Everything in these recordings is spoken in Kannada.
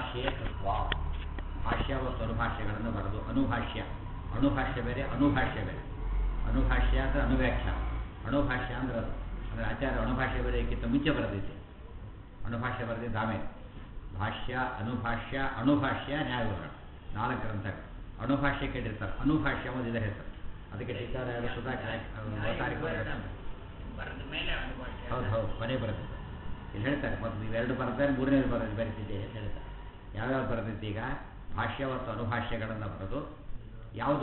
ಅನುಭಾಷ್ಯೇ ತತ್ವ ಭಾಷ್ಯ ಮತ್ತು ಅನುಭಾಷ್ಯಗಳನ್ನು ಬರೆದು ಅನುಭಾಷ್ಯ ಅಣುಭಾಷ್ಯ ಬೇರೆ ಅನುಭಾಷ್ಯ ಬೇರೆ ಅನುಭಾಷ್ಯ ಅಂದರೆ ಅನುವ್ಯಾಖ್ಯ ಅಣುಭಾಷ್ಯ ಅಂದ್ರೆ ಅದು ಅಂದರೆ ಆಚಾರ್ಯ ಅಣುಭಾಷ್ಯ ಬರೆಯೋಕ್ಕಿಂತ ಮುಂಚೆ ಬರೆದಿದ್ದೆ ಅಣುಭಾಷ್ಯ ಬರೆದಿದ್ದ ಆಮೇಲೆ ಭಾಷ್ಯ ಅನುಭಾಷ್ಯ ಅಣುಭಾಷ್ಯ ನ್ಯಾಯವಿವರಣ ನಾಲ್ಕು ಗ್ರಂಥಗಳು ಅಣುಭಾಷ್ಯ ಕೇಳಿರ್ತಾರೆ ಅನುಭಾಷ್ಯ ಒಂದು ಇದರ ಹೆಸರು ಅದಕ್ಕೆ ಟೀಚಾರ ಸುಧಾ ಅವತಾರಿಕ ಬರೆದ ಮೇಲೆ ಅನುಭವಿಸಿ ಹೌದು ಹೌದು ಕೊನೆ ಬರೆದಿದ್ದು ಇಲ್ಲಿ ಹೇಳ್ತಾರೆ ಮತ್ತು ಇವೆರಡು ಬರೆದ್ರೆ ಮೂರನೇದು ಬರೆದು ಬರೆದಿದ್ದೆ ಅಂತ ಹೇಳ್ತಾರೆ ಯಾವ್ಯಾವ ಬರೆದಿದ್ದು ಈಗ ಭಾಷ್ಯ ಮತ್ತು ಅನುಭಾಷ್ಯಗಳನ್ನು ಬರೆದು ಯಾವುದು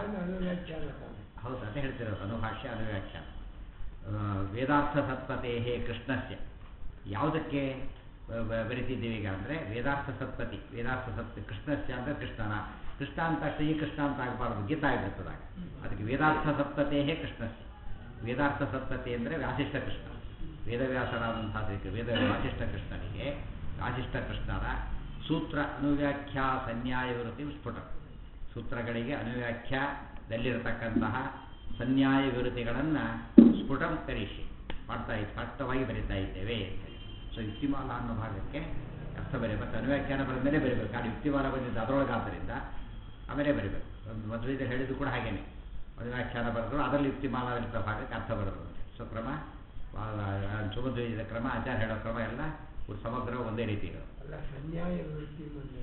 ಹೌದು ಅದೇ ಹೇಳ್ತಿರೋದು ಅನುಭಾಷ್ಯ ಅನುವ್ಯಾಖ್ಯಾನ ಆ, ವೇದಾರ್ಥ ಸತ್ಪತೆ ಹೇ ಕೃಷ್ಣಸ್ಯ ಯಾವುದಕ್ಕೆ ಬ- ಬ- ಬರಿತಿದ್ದೀವಿ ಈಗ ಅಂದರೆ ವೇದಾರ್ಥ ಸತ್ಪತಿ ವೇದಾರ್ಥ ಸತ್ ಕೃಷ್ಣಸ್ಯ ಅಂದರೆ ಕೃಷ್ಣನ ಕೃಷ್ಣ ಅಂತ ಶ್ರೀ ಕೃಷ್ಣ ಅಂತ ಆಗಬಾರ್ದು ಗೀತಾ ಆಗಿರ್ತದಾಗ ಅದಕ್ಕೆ ವೇದಾರ್ಥ ಸತ್ಪತೆ ಹೇ ಕೃಷ್ಣಸ್ಯ ವೇದಾರ್ಥ ಸತ್ಪತಿ ಅಂದರೆ ವ್ಯಾಸಿಷ್ಠ ಕೃಷ್ಣ ವೇದವ್ಯಾಸರಾದಂತಹ ಶ್ರೀ ವೇದ ವಾಸಿಷ್ಠ ಕೃಷ್ಣನಿಗೆ ವಾಸಿಷ್ಠ ಕೃಷ್ಣನ ಸೂತ್ರ ಅನುವ್ಯಾಖ್ಯಾ ಸನ್ಯಾಯ ವಿರುತಿ ಸ್ಫುಟ ಸೂತ್ರಗಳಿಗೆ ಅನುವ್ಯಾಖ್ಯಾದಲ್ಲಿರತಕ್ಕಂತಹ ಸನ್ಯಾಯ ವಿರುತಿಗಳನ್ನು ಸ್ಫುಟಂ ಕರಿಷಿ ಮಾಡ್ತಾ ಇದ್ದು ಸ್ಪಷ್ಟವಾಗಿ ಬರಿತಾ ಇದ್ದೇವೆ ಅಂತ ಹೇಳಿ ಸೊ ಯುಕ್ತಿಮಾಲ ಅನ್ನೋ ಭಾಗಕ್ಕೆ ಅರ್ಥ ಬರೀ ಮತ್ತು ಅನುವ್ಯಾಖ್ಯಾನ ಬರೆದ ಮೇಲೆ ಬರೀಬೇಕು ಕಾರಣ ಯುಕ್ತಿಮಾಲ ಬಂದಿದ್ದು ಅದರೊಳಗೆ ಆದ್ದರಿಂದ ಆಮೇಲೆ ಬರೀಬೇಕು ಒಂದು ಮದುವೆ ಹೇಳಿದ್ದು ಕೂಡ ಹಾಗೇನೆ ಅನುವ್ಯಾಖ್ಯಾನ ಬರೆದ್ರು ಅದರಲ್ಲಿ ಯುಕ್ತಿಮಾಲ ಇರ್ತ ಭಾಗಕ್ಕೆ ಅರ್ಥ ಬರೆದ್ರು ಸೊ ಕ್ರಮ ಸುಮಧ್ವಜದ ಕ್ರಮ ಆಚಾರ ಹೇಳೋ ಕ್ರಮ ಎಲ್ಲ ಒಂದು ಸಮಗ್ರ ಒಂದೇ ರೀತಿ ಇರೋದು ಅಲ್ಲ ಸನ್ಯಾಯ ವೃತ್ತಿ ಬಂದ್ರೆ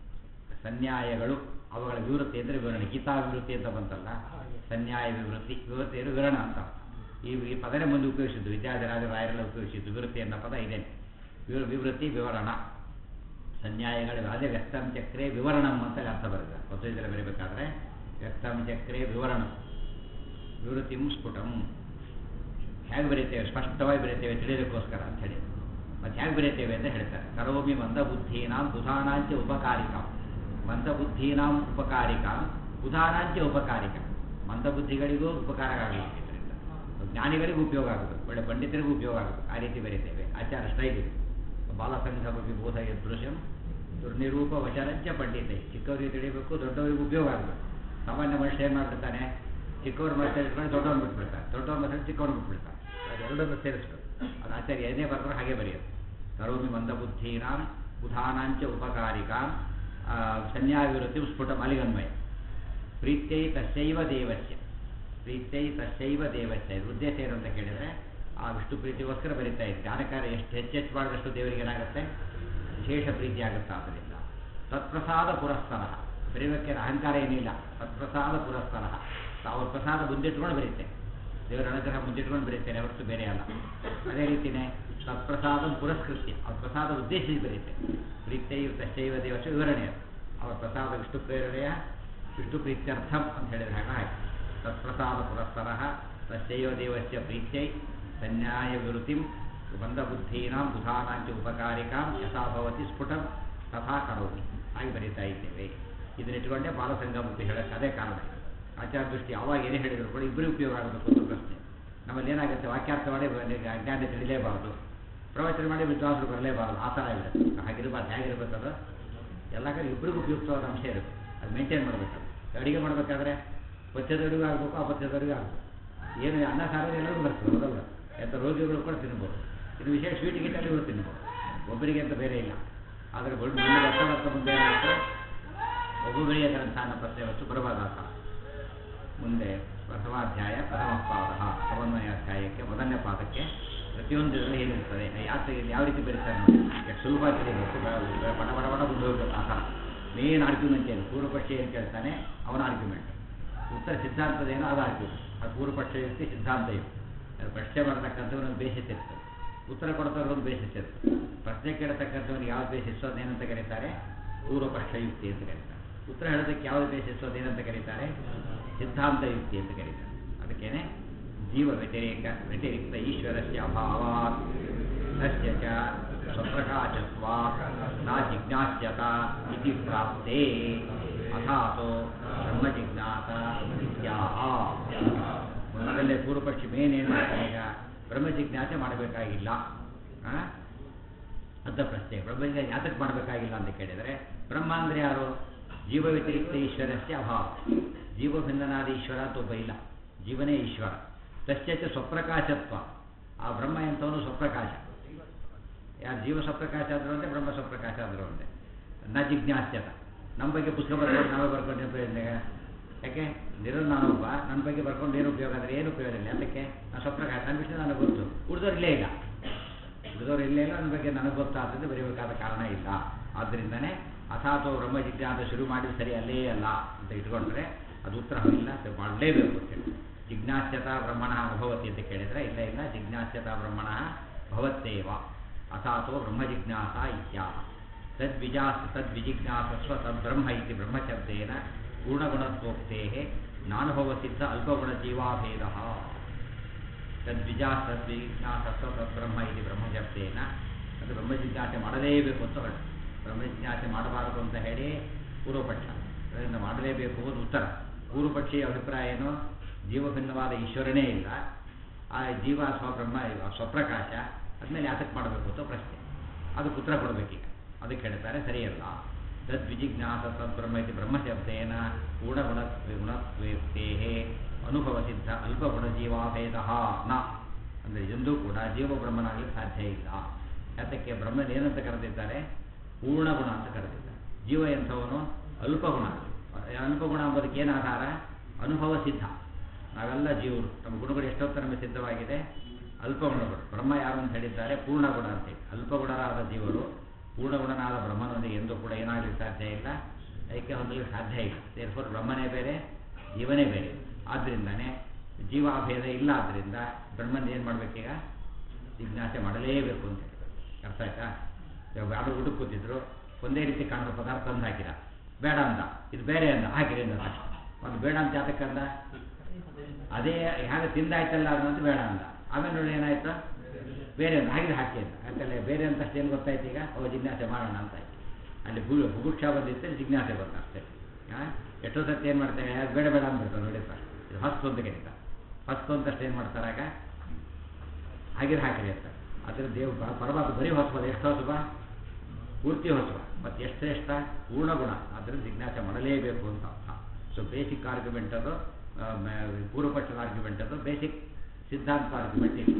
ಸನ್ಯಾಯಗಳು ಅವುಗಳ ವಿವೃತ್ತಿ ಅಂದರೆ ವಿವರಣೆ ಗೀತಾ ವಿವೃತ್ತಿ ಅಂತ ಬಂತಲ್ಲ ಹಾಗೆ. ಸನ್ಯಾಯ ವಿವೃತ್ತಿ ವಿವೃತ್ತಿ ಅಂದರೆ ವಿವರಣ ಅಂತ ಈ ಈ ಪದನೇ ಮುಂದೆ ಉಪಯೋಗಿಸಿದ್ದು ವಿದ್ಯಾಧರಾಜ ರಾಯರೆಲ್ಲ ಉಪಯೋಗಿಸಿದ್ದು ವಿವೃತ್ತಿ ಅನ್ನೋ ಪದ ಇದೇನೆ ವಿವ ವಿವೃತ್ತಿ ವಿವರಣ ಸನ್ಯಾಯಗಳು ಅದೇ ವ್ಯಕ್ತಂ ಚಕ್ರೆ ವಿವರಣಂ ಅಂತ ಅರ್ಥ ಬರುತ್ತೆ ಮಧ್ವದಲ್ಲಿ ಬರೀಬೇಕಾದ್ರೆ ವ್ಯಕ್ತಂ ಚಕ್ರೆ ವಿವರಣಂ ವಿವೃತ್ತಿಂ ಸ್ಫುಟಂ ಹೇಗೆ ಬರೀತೇವೆ ಸ್ಪಷ್ಟವಾಗಿ ಬರೀತೇವೆ ತಿಳಿಯೋದಕ್ಕೋಸ್ಕರ ಅಂತ ಹೇಳಿ ಮತ್ತೆ ಹೇಗೆ ಬರೀತೇವೆ ಅಂತ ಹೇಳ್ತಾರೆ ಕರೋಮಿ ಮಂದಬುದ್ಧೀನಾಂ ಬುಧಾನಾಂಚ ಉಪಕಾರಿಕಾಂ ಮಂದಬುದ್ಧೀನಾಂ ಉಪಕಾರಿಕಾಂ ಬುಧಾನಾಂಚ ಉಪಕಾರಿಕ ಮಂದಬುದ್ಧಿಗಳಿಗೂ ಉಪಕಾರ ಆಗಲಿಕ್ಕೆ ಇದರಿಂದ ಜ್ಞಾನಿಗಳಿಗೂ ಉಪಯೋಗ ಆಗುತ್ತೆ ಒಳ್ಳೆ ಪಂಡಿತರಿಗೂ ಉಪಯೋಗ ಆಗುತ್ತೆ ಆ ರೀತಿ ಬರೀತೇವೆ ಆಚಾರ ಸ್ಟೈಲ್ ಇದೆ ಬಾಲಸಂಘ ವಿಬೋಧ ಯದೃಶ್ಯಂ ದುರ್ನಿರೂಪ ವಚರಂಚ ಪಂಡಿತೆ ಚಿಕ್ಕವರಿಗೆ ತಿಳಿಬೇಕು ದೊಡ್ಡವರಿಗೂ ಉಪಯೋಗ ಆಗಬೇಕು ಸಾಮಾನ್ಯ ಮನುಷ್ಯ ಏನು ಮಾಡ್ಬಿಡ್ತಾನೆ ಚಿಕ್ಕವ್ರ ಮನಸ್ಸು ಇಟ್ಕೊಂಡು ದೊಡ್ಡವ್ರು ಬಿಟ್ಬಿಡ್ತಾರೆ ದೊಡ್ಡವ್ರ ಮನಸ್ಸು ಚಿಕ್ಕವ್ರು ಬಿಟ್ಬಿಡ್ತಾರೆ ಅದೆರಡನ್ನು ಸೇರಿಸ್ಬೇಕು ಅದು ಆಚಾರ್ಯ ಏನೇ ಬರೆದ್ರು ಹಾಗೆ ಬರೆಯೋದು ಕರೋಮಿ ಮಂದಬುದ್ಧೀನಾಂ ಬುಧಾನಾಂಚ ಉಪಕಾರಿಕಾಂ ಆ, ಸನ್ಯಾವಿವೃತ್ತಿ ಸ್ಫುಟ ಮಲಿಗನ್ವಯ ಪ್ರೀತ್ಯೈ ತಸ್ಯೈವ ದೇವಸ್ಯ ಪ್ರೀತ್ಯೈ ತಸ್ಯೈವ ದೇವಸ್ಯ ಇದು ಉದ್ದೇಶ ಏನು ಅಂತ ಕೇಳಿದರೆ ಆ ವಿಷ್ಣು ಪ್ರೀತಿಗೋಸ್ಕರ ಬರೀತಾ ಇತ್ತು ಜ್ಞಾನಕಾರ ಎಷ್ಟು ಹೆಚ್ಚೆಚ್ಚು ಮಾಡಿದಷ್ಟು ದೇವರಿಗೆ ಏನಾಗುತ್ತೆ ವಿಶೇಷ ಪ್ರೀತಿ ಆಗುತ್ತೆ ಆದ್ದರಿಂದ ತತ್ಪ್ರಸಾದ ಪುರಸ್ತರ ಬರೀಬೇಕೆ ಅಹಂಕಾರ ಏನಿಲ್ಲ ತತ್ಪ್ರಸಾದ ಪುರಸ್ತರ ಅವ್ರ ಪ್ರಸಾದ ಮುಂದಿಟ್ಕೊಂಡು ಬರೀತೆ ದೇವರ ಅನುಗ್ರಹ ಮುಂದಿಟ್ಕೊಂಡು ಬರೀತೇನೆ ಹೊರತು ಬೇರೆ ಅಲ್ಲ ಅದೇ ರೀತಿಯೇ ತತ್ಪ್ರಸಾದ ಪುರಸ್ಕೃತ್ಯ ಅವ್ರ ಪ್ರಸಾದ ಉದ್ದೇಶಿಸಿ ಬರೀತೆ ಪ್ರೀತ್ಯೈವ ತಶ್ಚೈವ ದೇವಸ ವಿವರಣೆ ಅದು ಅವರ ಪ್ರಸಾದ ವಿಷ್ಣು ಪ್ರೇರಣೆಯ ವಿಷ್ಣು ಪ್ರೀತ್ಯರ್ಥಂ ಅಂತ ಹೇಳಿದ್ರೆ ಹಾಗೆ ಹಾಗೆ ತತ್ಪ್ರಸಾದ ಪುರಸ್ತರ ತಶ್ಚೈವ ದೇವಸ್ಯ ಪ್ರೀತ್ಯೈ ಸನ್ಯಾಯ ವಿರುತಿಂ ಬಂಧಬುದ್ಧೀನಾಂ ಬುಧಾನಾಂಚ ಉಪಕಾರಿಕಾಂ ಯಥಾ ಭವತಿ ಸ್ಫುಟಂ ತಥಾ ಕರೋಮಿ ಹಾಗೆ ಬರೀತಾ ಇದ್ದೇವೆ ಇದನ್ನಿಟ್ಟುಕೊಂಡೇ ಬಾಲಸಂಗಮಕ್ಕೆ ಹೇಳಕ್ಕೆ ಅದೇ ಕಾರಣ ಆಚಾರ ದೃಷ್ಟಿ ಅವಾಗ ಏನೇ ಹೇಳಿದ್ರು ಕೂಡ ಇಬ್ಬರಿಗೂ ಉಪಯೋಗ ಆಗಬೇಕು ಅಂತ ಪ್ರಶ್ನೆ ನಮ್ಮಲ್ಲಿ ಏನಾಗುತ್ತೆ ವಾಕ್ಯಾರ್ಥ ಮಾಡಿ ಬ- ಅಜ್ಞಾನ ತಿಳಿಲೇಬಾರದು ಪ್ರವಚನ ಮಾಡಿ ವಿಶ್ವಾಸರು ಬರಲೇಬಾರದು ಆ ಥರ ಇಲ್ಲ ಹಾಗಿರಬಾರ್ದು ಹೇಗಿರ್ಬೇಕು ಅದು ಎಲ್ಲ ಕಡೆ ಇಬ್ಬರಿಗೂ ಉಪಯುಕ್ತವಾದ ಅಂಶ ಇರುತ್ತೆ ಅದು ಮೇಂಟೈನ್ ಮಾಡಬೇಕು ಅಡುಗೆ ಮಾಡಬೇಕಾದ್ರೆ ಪಥ್ಯದವರಿಗೂ ಆಗಬೇಕು ಅಪಥ್ಯದವರಿಗೂ ಆಗಬೇಕು ಏನು ಅನ್ನ ಸಾರು ಎಲ್ಲರಿಗೂ ಬರ್ತದೆ ಹೌದಲ್ಲ ಎಂಥ ರೋಗಿಗಳು ಕೂಡ ತಿನ್ಬೋದು ಇನ್ನು ವಿಶೇಷ ಸ್ವೀಟ್ ಗೀಟ್ ಎಲ್ಲರಿಗೂ ತಿನ್ಬೋದು ಒಬ್ಬರಿಗೆ ಅಂತ ಬೇರೆ ಇಲ್ಲ ಆದರೆ ಮುಂದೆ ಬರ್ತಾ ಬರ್ತಾ ಮುಂದೆ ಏನಾಗುತ್ತೆ ಒಬ್ಬೊಬ್ಬರಿಗೆ ಗ್ರಂಥ ಅನ್ನೋ ಪ್ರಶ್ನೆ ವಸ್ತು ಬರಬಾರ್ದಾತ ಮುಂದೆ ಪ್ರಥಮಾಧ್ಯಾಯ ಪ್ರಥಮ ಪಾದ ಸಮನ್ವಯಾಧ್ಯಾಯಕ್ಕೆ ಮೊದಲನೇ ಪಾದಕ್ಕೆ ಪ್ರತಿಯೊಂದು ಇದರಲ್ಲಿ ಏನಿರ್ತದೆ ಯಾಕೆ ಯಾವ ರೀತಿ ಬರೀತಾರೆ ನೋಡಿ ಎಷ್ಟು ಸುಲಭ ತಿಳಿಬೇಕು ಬ- ಬ- ಬಡ ಬಡ ಬಡ ಮುಂದೆ ಹೋಗ್ಬೇಕು ಆ ಥರ ಮೇನ್ ಆರ್ಗ್ಯುಮೆಂಟ್ ಏನು ಪೂರ್ವಪಕ್ಷ ಏನು ಕೇಳ್ತಾನೆ ಅವನ ಆರ್ಗ್ಯುಮೆಂಟ್ ಉತ್ತರ ಸಿದ್ಧಾಂತದ ಏನೋ ಅದು ಆರ್ಗ್ಯುಮೆಂಟ್ ಅದು ಪೂರ್ವಪಕ್ಷ ಇರುತ್ತೆ ಸಿದ್ಧಾಂತ ಇರುತ್ತೆ ಅದು ಪ್ರಶ್ನೆ ಮಾಡ್ತಕ್ಕಂಥವ್ರು ಬೇಸಿಸ್ ಇರ್ತದೆ ಉತ್ತರ ಕೊಡ್ತವ್ರು ಒಂದು ಬೇಸಿಸ್ ಇರ್ತದೆ ಪ್ರಶ್ನೆ ಕೇಳತಕ್ಕಂಥವ್ರಿಗೆ ಯಾವ ಬೇಸಿಸ್ ಅದೇನಂತ ಕರೀತಾರೆ ಪೂರ್ವಪಕ್ಷ ಯುಕ್ತಿ ಅಂತ ಕರೀತಾರೆ ಉತ್ತರ ಹೇಳೋದಕ್ಕೆ ಯಾವ ಬೇಸಿಸ್ ಅದೇನಂತ ಕರೀತಾರೆ ಸಿದ್ಧಾಂತ ಯುಕ್ತಿ ಅಂತ ಕರೀತಾರೆ ಅದಕ್ಕೇನೆ ಜೀವ ವ್ಯತಿರೇಕ ವ್ಯತಿರಿಕ್ತ ಈಶ್ವರಸ್ಯ ಅಭಾವಾತ್ ತಸ್ಯ ಚ ಸ್ವಪ್ರಕಾಶತ್ವಾತ್ ನಾ ಜಿಜ್ಞಾಸ್ಯತ ಇತಿ ಪ್ರಾಪ್ತೆ ಅಥಾತೋ ಬ್ರಹ್ಮ ಜಿಜ್ಞಾಸ ಇತ್ಯಾಹ ಮೊದಲೇ ಪೂರ್ವಪಕ್ಷಿ ಮೇನ್ ಏನು ಮಾಡ್ತಾನೆ ಈಗ ಬ್ರಹ್ಮ ಜಿಜ್ಞಾಸೆ ಮಾಡಬೇಕಾಗಿಲ್ಲ ಆ? ಅಂತ ಪ್ರಶ್ನೆ ಬ್ರಹ್ಮ ಜಿಜ್ಞಾಸೆ ಯಾತಕ್ಕೆ ಮಾಡಬೇಕಾಗಿಲ್ಲ ಅಂತ ಕೇಳಿದರೆ ಬ್ರಹ್ಮ ಅಂದರೆ ಯಾರು ಜೀವ ವ್ಯತಿರಿಕ್ತ ಈಶ್ವರಸ್ಯ ಅಭಾವ ಜೀವ ಭಿನ್ನನಾದ ಈಶ್ವರ ಅಂತ ಒಬ್ಬ ಇಲ್ಲ ಜೀವನೇ ಈಶ್ವರ ತಶ್ಚ ಸ್ವಪ್ರಕಾಶತ್ವ ಆ ಬ್ರಹ್ಮ ಎಂಥವನು ಸ್ವಪ್ರಕಾಶ ಯಾರು ಜೀವ ಸ್ವಪ್ರಕಾಶ ಆದರೂ ಒಂದೇ ಬ್ರಹ್ಮ ಸ್ವಪ್ರಕಾಶ ಆದರೂ ಒಂದೇ ನ ಜಿಜ್ಞಾಸ್ಯತ ನಮ್ಮ ಬಗ್ಗೆ ಪುಸ್ತಕ ಬರ್ಕೊಂಡು ನಾವೇ ಬರ್ಕೊಂಡು ಉಪಯೋಗ ಯಾಕೆ ನಿರೋ ನಾನೊಬ್ಬ ನನ್ನ ಬಗ್ಗೆ ಬರ್ಕೊಂಡು ಏನು ಉಪಯೋಗ ಅಂದರೆ ಏನು ಉಪಯೋಗ ಇಲ್ಲ ಅದಕ್ಕೆ ನಾನು ಸ್ವಪ್ರಕಾಶ ನನ್ನ ವಿಷಯ ನನಗೆ ಗೊತ್ತು ಉಳಿದವ್ರು ಇಲ್ಲೇ ಇಲ್ಲ ಉಳಿದವ್ರು ಇಲ್ಲೇ ಇಲ್ಲ ನನ್ನ ಬಗ್ಗೆ ನನಗೆ ಗೊತ್ತಾಗ್ತದೆ ಬರೀಬೇಕಾದ ಕಾರಣ ಇಲ್ಲ ಆದ್ದರಿಂದನೇ ಅಥಾತೋ ಬ್ರಹ್ಮ ಜಿಜ್ಞಾಸ ಶುರು ಮಾಡಿದ ಸರಿ ಅಲ್ಲೇ ಅಲ್ಲ ಅಂತ ಇಟ್ಕೊಂಡ್ರೆ ಅದು ಉತ್ತರ ಇಲ್ಲ ಅದು ಮಾಡಲೇಬೇಕು ಅಂತೇಳಿ ಜಿಜ್ಞಾಸ್ಯತಾ ಬ್ರಹ್ಮಣ ಭವತಿ ಅಂತ ಕೇಳಿದರೆ ಇಲ್ಲ ಇಲ್ಲ ಜಿಜ್ಞಾಸ್ಯತಾ ಬ್ರಹ್ಮಣ ಭವತ್ತೇವ ಅಥಾತೋ ಬ್ರಹ್ಮ ಜಿಜ್ಞಾಸ ಇತ್ಯಾಹ ತದ್ವಿಜಾಸ್ ತದ್ವಿಜಿಜ್ಞಾಸಸ್ವ ತದ್ಬ್ರಹ್ಮ ಇತಿ ಬ್ರಹ್ಮಶಬ್ದೇನ ಪೂರ್ಣಗುಣತ್ವೋಕ್ತೆ ನಾನುಭವಸಿದ್ಧ ಅಲ್ಪಗುಣಜೀವಾಭೇದ ತದ್ವಿಜಾಸ್ ತದ್ವಿಜ್ಞಾಸಸ್ವ ತದ್ಬ್ರಹ್ಮ ಇತಿ ಬ್ರಹ್ಮಶಬ್ದೇನ ಅದು ಬ್ರಹ್ಮಜಿಜ್ಞಾಸೆ ಮಾಡಲೇಬೇಕು ಅಂತ ಹೊರಟು ಬ್ರಹ್ಮಜಿಜ್ಞಾಸೆ ಮಾಡಬಾರದು ಅಂತ ಹೇಳಿ ಪೂರ್ವಪಕ್ಷ ಅದರಿಂದ ಮಾಡಲೇಬೇಕು ಅನ್ನೋದು ಉತ್ತರ ಪೂರ್ವಪಕ್ಷಿಯ ಅಭಿಪ್ರಾಯ ಏನು ಜೀವಭಿನ್ನವಾದ ಈಶ್ವರನೇ ಇಲ್ಲ ಆ ಜೀವ ಸ್ವಬ್ರಹ್ಮ ಸ್ವಪ್ರಕಾಶ ಅದ್ಮೇಲೆ ಯಾತಕ್ಕೆ ಮಾಡಬೇಕು ಅಂತ ಪ್ರಶ್ನೆ ಅದಕ್ಕೆ ಉತ್ತರ ಕೊಡಬೇಕೀಗ ಅದಕ್ಕೆ ಹೇಳ್ತಾರೆ ಸರಿಯಲ್ಲ ತದ್ವಿಜಿಜ್ಞಾಸ ತದ್ಬ್ರಹ್ಮ ಇತಿ ಬ್ರಹ್ಮಶಬ್ದೇನ ಗೂಢಗುಣ ಗುಣತ್ವೇಕ್ತೇ ಅನುಭವ ಸಿದ್ಧ ಅಲ್ಪಗುಣ ಜೀವಾಭೇದ ನ ಅಂದರೆ ಎಂದೂ ಕೂಡ ಜೀವ ಬ್ರಹ್ಮನಾಗಲಿಕ್ಕೆ ಸಾಧ್ಯ ಇಲ್ಲ ಯಾತಕ್ಕೆ ಬ್ರಹ್ಮನ ಏನಂತ ಕರೆದಿದ್ದಾರೆ ಪೂರ್ಣಗುಣ ಅಂತ ಕರೆದಿದ್ದಾರೆ ಜೀವ ಎಂಥವನು ಅಲ್ಪಗುಣ ಅಲ್ಪಗುಣ ಎಂಬುದಕ್ಕೆ ಏನು ಆಧಾರ ಅನುಭವ ಸಿದ್ಧ ನಾವೆಲ್ಲ ಜೀವರು ನಮ್ಮ ಗುಣಗಳು ಎಷ್ಟೊತ್ತು ನಮಗೆ ಸಿದ್ಧವಾಗಿದೆ ಅಲ್ಪಗುಣಗಳು ಬ್ರಹ್ಮ ಯಾರು ಅಂತ ಹೇಳಿದ್ದಾರೆ ಪೂರ್ಣಗುಣ ಅಂತೇಳಿ ಅಲ್ಪಗುಣರಾದ ಜೀವರು ಪೂರ್ಣಗುಣನಾದ ಬ್ರಹ್ಮನೊಂದಿಗೆ ಎಂದೂ ಕೂಡ ಏನಾಗಲಿಕ್ಕೆ ಸಾಧ್ಯ ಇಲ್ಲ ಐಕ್ಯ ಹೊಂದಲಿಕ್ಕೆ ಸಾಧ್ಯ ಇಲ್ಲ ದೇರ್ಫೋರ್ ಬ್ರಹ್ಮನೇ ಬೇರೆ ಜೀವನೇ ಬೇರೆ ಆದ್ದರಿಂದನೇ ಜೀವಾಭೇದ ಇಲ್ಲ ಆದ್ದರಿಂದ ಬ್ರಹ್ಮನ ಏನು ಮಾಡಬೇಕೀಗ ಜಿಜ್ಞಾಸೆ ಮಾಡಲೇಬೇಕು ಅಂತ ಹೇಳಿದ್ರು ಅರ್ಥ ಆಯ್ತಾ ಇವಾಗ ಯಾರು ಊಟಕ್ಕೆ ಕೂತಿದ್ರು ಒಂದೇ ರೀತಿ ಕಾಣುವ ಪದಾರ್ಥ ತಂದು ಹಾಕಿದ ಬೇಡ ಅಂದ ಇದು ಬೇರೆ ಅಂದ ಹಾಕಿರಿ ಅಂದ ಅಷ್ಟೇ ಒಂದು ಬೇಡ ಅಂತ ಯಾತಕ್ಕೆ ಅಂದ ಅದೇ ಹೇಗೆ ತಿಂದಾಯ್ತಲ್ಲ ಅನ್ನೋದು ಬೇಡ ಅಂದ ಆಮೇಲೆ ನೋಡಿ ಏನಾಯ್ತು ಬೇರೆ ಅಂತ ಹಾಗೆ ಹಾಕಿ ಅಂತ ಯಾಕಂದ್ರೆ ಬೇರೆ ಅಂತ ಏನು ಗೊತ್ತಾಯ್ತು ಈಗ ಅವ ಜಿಜ್ಞಾಸೆ ಮಾಡೋಣ ಅಂತ ಆಯ್ತು ಅಲ್ಲಿ ಬು ಬುಭುಕ್ಷ ಬಂದಿತ್ತು ಜಿಜ್ಞಾಸೆ ಬಂತ ಅಷ್ಟೇ ಹಾಂ ಎಷ್ಟೋ ಸರ್ತಿ ಏನು ಮಾಡ್ತಾರೆ ಯಾರು ಬೇಡ ಬೇಡ ಅಂದ್ಬಿಡ್ತಾರೆ ನೋಡಿ ಸರ್ ಇದು ಹೊಸ್ತು ಅಂತ ಕರೀತಾರೆ ಹೊಸ್ತು ಅಂತಷ್ಟು ಏನು ಮಾಡ್ತಾರೆ ಆಗ ಹಾಗೆ ಹಾಕಿರಿ ಅಂತ ಅದರ ದೇವ್ ಪರಮಾತ್ಮ ಬರೀ ಹೊಸಬ ಎಷ್ಟು ಹೊಸಬ ಪೂರ್ತಿ ಹೊಸಬ ಮತ್ತು ಎಷ್ಟು ಶ್ರೇಷ್ಠ ಪೂರ್ಣಗುಣ ಅದರಿಂದ ಜಿಜ್ಞಾಸೆ ಮಾಡಲೇಬೇಕು ಅಂತ ಅರ್ಥ ಸೊ ಬೇಸಿಕ್ ಆರ್ಗ್ಯುಮೆಂಟ್ ಅದು ಆ, ಮ- ಪೂರ್ವಪಕ್ಷದ ಆರ್ಗ್ಯುಮೆಂಟ್ ಅದು ಬೇಸಿಕ್ ಸಿದ್ಧಾಂತ ಆರ್ಗ್ಯುಮೆಂಟ್ ಇಲ್ಲ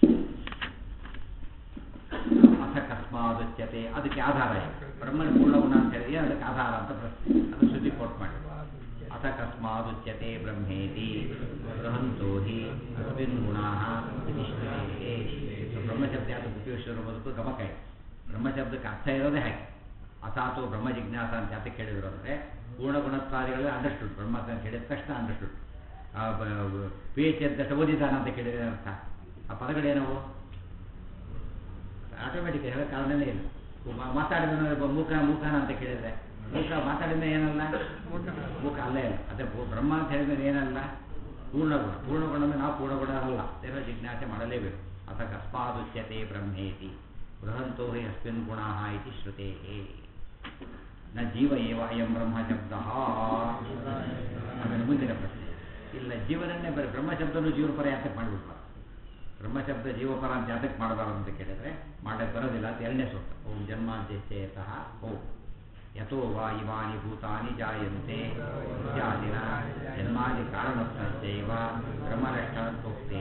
ಅಥ ಕಸ್ಮಾದುಚ್ಯತೆ ಅದಕ್ಕೆ ಆಧಾರ ಏನು ಬ್ರಹ್ಮನ ಪೂರ್ಣಗುಣ ಅಂತ ಹೇಳಿದ್ರೆ ಅದಕ್ಕೆ ಆಧಾರ ಅಂತ ಪ್ರಶ್ನೆ ಅದು ಶ್ರುತಿ ಕೋಟ್ ಮಾಡಿ ಅಥ ಕಸ್ಮಾದುಚ್ಯತೆ ಬ್ರಹ್ಮೇತಿ ಬೃಹಂತೋ ಹಿ ಅಸ್ಮಿನ್ ಗುಣಾಃ ಇತಿ ಶ್ರುತೇಃ. ಸೊ ಬ್ರಹ್ಮಶಬ್ದ ಯಾತಕ್ಕೆ ಉಪಯೋಗಿಸಿರೋ ಬದುಕು ಗಮಕ ಇದೆ ಬ್ರಹ್ಮಶಬ್ದಕ್ಕೆ ಅರ್ಥ ಇರೋದೇ ಹಾಗೆ ಅಥಾತು ಬ್ರಹ್ಮ ಜಿಜ್ಞಾಸ ಅಂತ ಯಾತಕ್ಕೆ ಹೇಳಿದ್ರು ಅಂದರೆ ಪೂರ್ಣಗುಣತ್ವಾದಿಗಳು ಅಂಡರ್ಸ್ಟುಡ್ ಬ್ರಹ್ಮ ಅಂತ ಹೇಳಿದ ತಕ್ಷಣ ಅಂಡರ್ಸ್ಟುಡ್ ಪಿ ಎಚ್ ಅಂತ ಓದಿದ್ದಾನ ಅಂತ ಕೇಳಿದ್ರೆ ಅರ್ಥ ಆ ಪದಗಳೇನವು ಆಟೋಮೆಟಿಕ್ ಹೇಳೋ ಕಾರಣನೇ ಇಲ್ಲ ಮಾ- ಮಾತಾಡಿದ ಮೂಕ ಮೂಕನ ಅಂತ ಕೇಳಿದ್ರೆ ಮೂಕ ಮಾತಾಡಿದ ಏನಲ್ಲ ಮೂಕ ಅಲ್ಲೇ ಇಲ್ಲ ಅದೇ ಪೂ- ಬ್ರಹ್ಮ ಅಂತ ಹೇಳಿದ್ರೆ ಏನಲ್ಲ ಪೂರ್ಣಗುಣ ಪೂರ್ಣಗುಣ ಅಂದ್ರೆ ನಾವು ಪೂರ್ಣಗುಣ ಅಲ್ಲ ದೇವ ಜಿಜ್ಞಾಸೆ ಮಾಡಲೇಬೇಕು ಅಥ ಕಸ್ಮಾದುಚ್ಯತೆ ಬ್ರಹ್ಮೇತಿ ಬೃಹಂತೋ ಹಿ ಅಸ್ಮಿನ್ ಗುಣ ಇತಿ ಶ್ರುತೇ ನ ಜೀವ ಏವ ಅಯಂ ಬ್ರಹ್ಮ ಶಬ್ದ ಆಮೇಲೆ ಮುಂದಿನ ಪ್ರಶ್ನೆ ಇಲ್ಲ ಜೀವನನ್ನೇ ಬರೀ ಬ್ರಹ್ಮಶಬ್ದನು ಜೀವಪರ ಯಾತಕ್ಕೆ ಮಾಡಿಬಿಡ್ಬಾರ್ದು ಬ್ರಹ್ಮಶಬ್ದ ಜೀವಪರ ಅಂತ ಯಾತಕ್ಕೆ ಮಾಡಬಾರದು ಅಂತ ಕೇಳಿದ್ರೆ ಮಾಡಕ್ಕೆ ಬರೋದಿಲ್ಲ ಅಂತ ಎರಡನೇ ಸೂತ್ರ ಓಂ ಜನ್ಮಾಂತ್ಯಸ್ಥೇತಃ ಓಂ ಯಥೋ ವಾ ಇಮಾನಿ ಭೂತಾನಿ ಜಾಯಂತೆ ಇತ್ಯಾದಿನ ಜನ್ಮಾದಿ ಕಾರಣಸ್ಥೈವ ಬ್ರಹ್ಮಲಕ್ಷಣೋಕ್ತೇ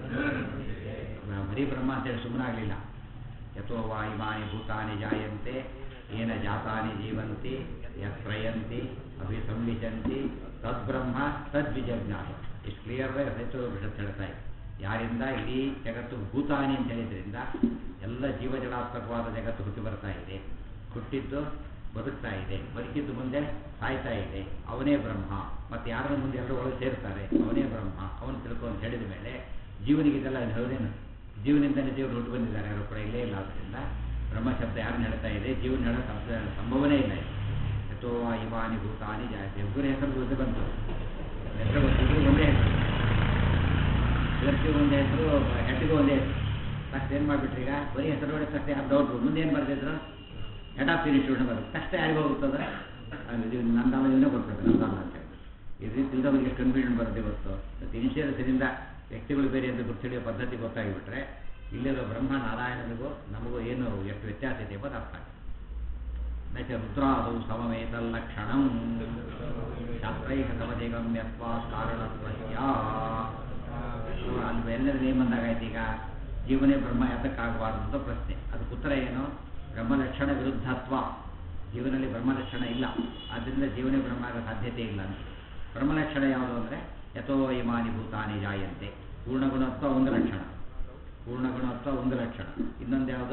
ಬರೀ ಬ್ರಹ್ಮ ಅಂತೇಳಿ ಸುಮ್ಮನಾಗಲಿಲ್ಲ ಯಥೋ ವಾ ಇಮಾನಿ ಭೂತಾನಿ ಜಾಯಂತೆ ಏನ ಜಾತಾನಿ ಜೀವಂತಿ ಯತ್ರಯಂತಿ ಅಭಿಸಂವಿಶಂತಿ ತದ್ಬ್ರಹ್ಮ ತದ್ವಿಜಜ್ಞಾನ ಇಷ್ಟು ಕ್ಲಿಯರ್ ಹೆಚ್ಚು ಹೇಳ್ತಾ ಇದೆ ಯಾರಿಂದ ಇಡೀ ಜಗತ್ತು ಭೂತಾನಿ ಅಂತ ಹೇಳಿದ್ರಿಂದ ಎಲ್ಲ ಜೀವಜಲಾತ್ಮಕವಾದ ಜಗತ್ತು ಹುಟ್ಟಿ ಬರ್ತಾ ಇದೆ ಹುಟ್ಟಿದ್ದು ಬದುಕ್ತಾ ಇದೆ ಬದುಕಿದ್ದು ಮುಂದೆ ಸಾಯ್ತಾ ಇದೆ ಅವನೇ ಬ್ರಹ್ಮ ಮತ್ತು ಯಾರ ಮುಂದೆ ಎಲ್ಲರೂ ಒಳಗೆ ಸೇರ್ತಾರೆ ಅವನೇ ಬ್ರಹ್ಮ ಅವನು ತಿಳ್ಕೊ ಅಂತ ಹೇಳಿದ ಮೇಲೆ ಜೀವನಿಗೆ ಇದೆಲ್ಲ ಅವನೇನು ಜೀವನಿಂದಲೇ ಜೀವರು ಹುಟ್ಟು ಬಂದಿದ್ದಾರೆ ಯಾರು ಕೂಡ ಇಲ್ಲೇ ಇಲ್ಲ ಆದ್ದರಿಂದ ಬ್ರಹ್ಮಶಬ್ದ ಯಾರನ್ನ ಹೇಳ್ತಾ ಇದೆ ಜೀವನ ಹೇಳೋ ಶಬ್ದ ಸಂಭವನೇ ಇಲ್ಲ ಇದು ಯಥೋ ವಾ ಇವಾನಿ ಭೂತಾನಿ ಜಾಯತೆ ಒಬ್ಬರ ಹೆಸರು ಜೊತೆ ಬಂತು ಹೆಸರು ಗೊತ್ತಿದ್ರು ಒಂದೇ ಹೆಸರು ಇದಕ್ಕೆ ಒಂದೇ ಹೆಸರು ಹೆಡ್ಗೆ ಒಂದೇ ಹೆಸರು ಫಸ್ಟ್ ಏನು ಮಾಡಿಬಿಟ್ರಿ ಈಗ ಬರೀ ಹೆಸರು ನೋಡಿ ತಕ್ಷಣ ಯಾರು ಡೌಟ್ ಮುಂದೆ ಏನು ಬರ್ತಿದ್ರು ಹೆಡ್ ಆಫ್ ಇನ್ಸ್ಟಿಟ್ಯೂಟ್ ಬರುತ್ತೆ ತಕ್ಷಣ ಯಾರಿಗೂ ಹೋಗ್ತದೆ ಇದು ನಂದಾಮ ಇವನೇ ಕೊಟ್ಬಿಟ್ಟು ನಂದಾಮ ಅಂತ ಹೇಳಿ ಈ ರೀತಿ ಇಲ್ದವರಿಗೆ ಕನ್ಫ್ಯೂಷನ್ ಬರುತ್ತೆ ಇವತ್ತು ಮತ್ತು ಇನ್ಶೂರೆನ್ಸ್ನಿಂದ ವ್ಯಕ್ತಿಗಳು ಬೇರೆ ಅಂತ ಗುರುತಿಡಿಯೋ ಪದ್ಧತಿ ಗೊತ್ತಾಗಿಬಿಟ್ರೆ ಇಲ್ಲಿರೋ ಬ್ರಹ್ಮ ನಾರಾಯಣನಿಗೂ ನಮಗೂ ಏನು ಎಷ್ಟು ವ್ಯತ್ಯಾಸ ಇದೆ ಎಂಬುದು ಅರ್ಥ ಆಗುತ್ತೆ ನಚ ರುದ್ರಾದೌ ಸಮವೇತಲ್ಲಕ್ಷಣಂ ಶಾಸ್ತ್ರೈಕ ಸಮಧಿಗಮ್ಯತ್ವ ಕಾರಣತ್ವಸ್ಯ ಅಲ್ಲಿ ಎಲ್ಲರಲ್ಲಿ ಏನು ಬಂದಾಗಾಯ್ತು ಈಗ ಜೀವನೇ ಬ್ರಹ್ಮ ಯಾತಕ್ಕಾಗಬಾರ್ದು ಅಂತ ಪ್ರಶ್ನೆ ಅದಕ್ಕೆ ಉತ್ತರ ಏನು ಬ್ರಹ್ಮಲಕ್ಷಣ ವಿರುದ್ಧತ್ವ ಜೀವನಲ್ಲಿ ಬ್ರಹ್ಮಲಕ್ಷಣ ಇಲ್ಲ ಆದ್ದರಿಂದ ಜೀವನೇ ಬ್ರಹ್ಮ ಆಗೋ ಸಾಧ್ಯತೆ ಇಲ್ಲ ಅಂತ ಬ್ರಹ್ಮಲಕ್ಷಣ ಯಾವುದು ಅಂದರೆ ಯಥೋ ಇಮಾನಿ ಭೂತಾನಿ ಜಾಯಂತೆ ಪೂರ್ಣಗುಣತ್ವ ಒಂದು ಲಕ್ಷಣ ಪೂರ್ಣಗುಣತ್ವ ಒಂದು ಲಕ್ಷಣ ಇನ್ನೊಂದು ಯಾವುದು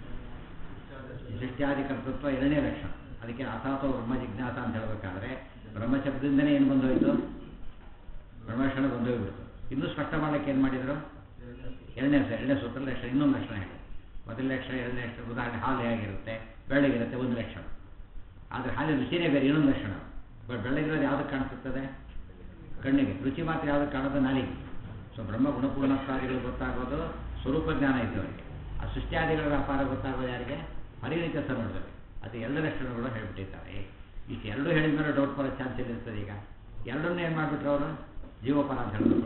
ಸೃಷ್ಟ್ಯಾದಿ ಕರ್ತೃತ್ವ ಎರಡನೇ ಲಕ್ಷಣ ಅದಕ್ಕೆ ಅಥಾತೋ ಬ್ರಹ್ಮ ಜಿಜ್ಞಾಸ ಅಂತ ಹೇಳಬೇಕಾದ್ರೆ ಬ್ರಹ್ಮಶಬ್ದದಿಂದನೇ ಏನು ಬಂದೋಯ್ತು ಬ್ರಹ್ಮಲಕ್ಷಣ ಬಂದೋಗ್ಬಿಡ್ತು ಇನ್ನೂ ಸ್ಪಷ್ಟ ಮಾಡಲಿಕ್ಕೆ ಏನು ಮಾಡಿದರು ಎರಡನೇ ಎರಡನೇ ಸೂತ್ರದ ಲಕ್ಷಣ ಇನ್ನೊಂದು ಲಕ್ಷಣ ಹೇಳಿ ಮೊದಲ ಲಕ್ಷಣ ಎರಡನೇ ಲಕ್ಷಣ ಉದಾಹರಣೆ ಹಾಲು ಹೇಗಿರುತ್ತೆ ಬೆಳ್ಳಗಿರುತ್ತೆ ಒಂದು ಲಕ್ಷಣ ಆದರೆ ಹಾಲಿನ ರುಚಿನೇ ಬೇರೆ ಇನ್ನೊಂದು ಲಕ್ಷಣ ಬಟ್ ಬೆಳ್ಳಗಿರೋದು ಯಾವುದಕ್ಕೆ ಕಾಣಿಸುತ್ತದೆ ಕಣ್ಣಿಗೆ ರುಚಿ ಮಾತ್ರ ಯಾವುದಕ್ಕೆ ಕಾಣೋದು ನಾಲಿಗೆ ಸೊ ಬ್ರಹ್ಮ ಗುಣಪೂರ್ಣತ್ವಾದಿಗಳು ಗೊತ್ತಾಗೋದು ಸ್ವರೂಪ ಜ್ಞಾನ ಇದ್ದವರಿಗೆ ಆ ಸೃಷ್ಟಿಯಾದಿಗಳ ವ್ಯಾಪಾರ ಗೊತ್ತಾಗೋದು ಯಾರಿಗೆ ಹೊರಗಿನ ಕೆಲಸ ನೋಡಿದ್ರೆ ಅದು ಎಲ್ಲ ಲಕ್ಷಣಗಳು ಹೇಳ್ಬಿಟ್ಟಿದ್ದಾರೆ ಈಗ ಎರಡು ಹೇಳಿದ ಮೇಲೆ ಡೌಟ್ ಬರೋ ಚಾನ್ಸ್ ಇರ್ತದೆ ಈಗ ಎರಡನ್ನೂ ಏನು ಮಾಡಿಬಿಟ್ರು ಅವರು ಜೀವಪರ ಅಂತ ಹೇಳಿದ್ರು